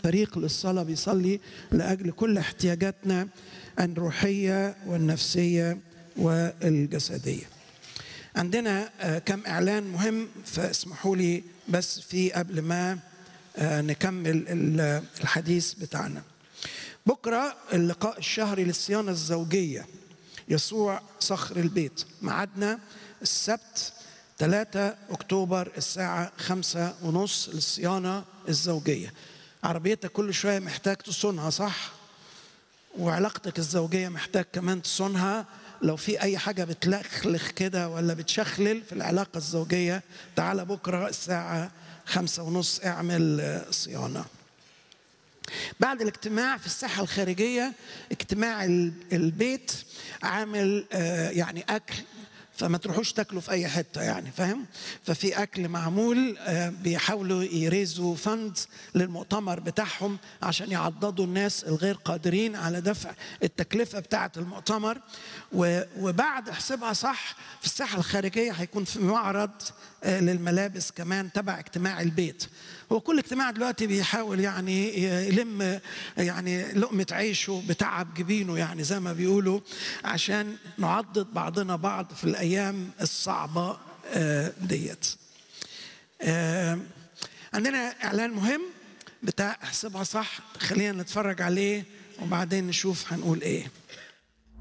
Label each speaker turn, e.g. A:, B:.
A: فريق للصلاة بيصلي لأجل كل احتياجاتنا الروحية والنفسية والجسدية عندنا كم إعلان مهم فاسمحوا لي بس في قبل ما نكمل الحديث بتاعنا بكرة اللقاء الشهري للصيانة الزوجية يسوع صخر البيت معادنا السبت 3 أكتوبر الساعة خمسة ونص للصيانة الزوجية عربيتك كل شوية محتاج تصونها صح؟ وعلاقتك الزوجية محتاج كمان تصونها لو في أي حاجة بتلخلخ كده ولا بتشخلل في العلاقة الزوجية تعال بكرة الساعة خمسة ونص اعمل صيانة بعد الاجتماع في الساحة الخارجية اجتماع البيت عامل يعني أكل فما تروحوش تاكلوا في اي حته يعني فاهم ففي اكل معمول بيحاولوا يريزوا فند للمؤتمر بتاعهم عشان يعضدوا الناس الغير قادرين على دفع التكلفه بتاعه المؤتمر وبعد احسبها صح في الساحه الخارجيه هيكون في معرض للملابس كمان تبع اجتماع البيت هو كل اجتماع دلوقتي بيحاول يعني يلم يعني لقمة عيشه بتعب جبينه يعني زي ما بيقولوا عشان نعضد بعضنا بعض في الأيام الصعبة ديت عندنا إعلان مهم بتاع احسبها صح خلينا نتفرج عليه وبعدين نشوف هنقول ايه